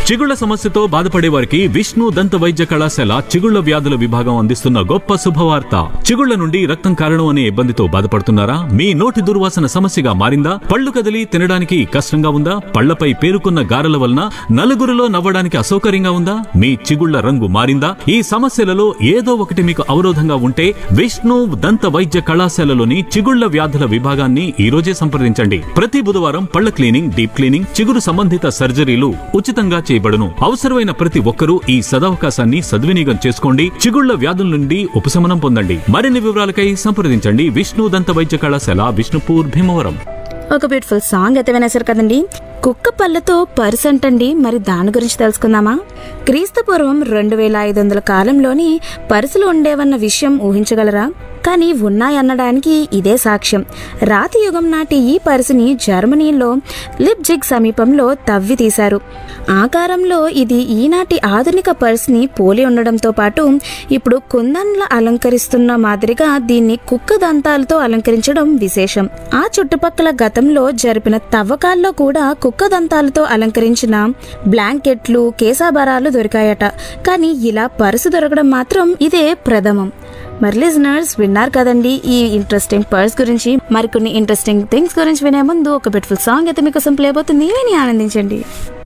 చిగుళ్ల సమస్యతో బాధపడే వారికి విష్ణు దంత వైద్య కళాశాల చిగుళ్ల వ్యాధుల విభాగం అందిస్తున్న గొప్ప శుభవార్త చిగుళ్ల నుండి రక్తం కారణం అనే ఇబ్బందితో బాధపడుతున్నారా మీ నోటి దుర్వాసన సమస్యగా మారిందా పళ్ళు కదిలి తినడానికి కష్టంగా ఉందా పళ్లపై పేరుకున్న గారెల వలన నలుగురిలో నవ్వడానికి అసౌకర్యంగా ఉందా మీ చిగుళ్ల రంగు మారిందా ఈ సమస్యలలో ఏదో ఒకటి మీకు అవరోధంగా ఉంటే విష్ణు దంత వైద్య కళాశాలలోని చిగుళ్ల వ్యాధుల విభాగాన్ని ఈ రోజే సంప్రదించండి ప్రతి బుధవారం పళ్ల క్లీనింగ్ డీప్ క్లీనింగ్ చిగురు సంబంధిత సర్జరీలు ఉచితంగా చేయబడును అవసరమైన ప్రతి ఒక్కరూ ఈ సదవకాశాన్ని సద్వినియోగం చేసుకోండి చిగుళ్ల వ్యాధుల నుండి ఉపశమనం పొందండి మరిన్ని వివరాలకై సంప్రదించండి విష్ణు దంత వైద్య కళాశాల విష్ణుపూర్ భీమవరం ఒక బ్యూటిఫుల్ సాంగ్ అయితే వినేశారు కదండి కుక్క పళ్ళతో పర్స్ అంటండి మరి దాని గురించి తెలుసుకుందామా క్రీస్తు పూర్వం రెండు వేల ఐదు వందల కాలంలోని పర్సులు ఉండేవన్న విషయం ఊహించగలరా కానీ ఉన్నాయన్నడానికి ఇదే సాక్ష్యం రాతి యుగం నాటి ఈ పర్సుని జర్మనీలో లిప్జిగ్ సమీపంలో తవ్వి తీశారు ఆకారంలో ఇది ఈనాటి ఆధునిక పర్స్ని పోలి ఉండడంతో పాటు ఇప్పుడు కుందన్ల అలంకరిస్తున్న మాదిరిగా దీన్ని కుక్క దంతాలతో అలంకరించడం విశేషం ఆ చుట్టుపక్కల గతంలో జరిపిన తవ్వకాల్లో కూడా కుక్క దంతాలతో అలంకరించిన బ్లాంకెట్లు కేసాబరాలు దొరికాయట కానీ ఇలా పర్సు దొరకడం మాత్రం ఇదే ప్రథమం మరి లిజనర్స్ విన్నారు కదండి ఈ ఇంట్రెస్టింగ్ పర్స్ గురించి మరికొన్ని ఇంట్రెస్టింగ్ థింగ్స్ గురించి వినే ముందు ఒక బ్యూటిఫుల్ సాంగ్ అయితే మీకోసం ప్లే అవుతుంది విని ఆనందించండి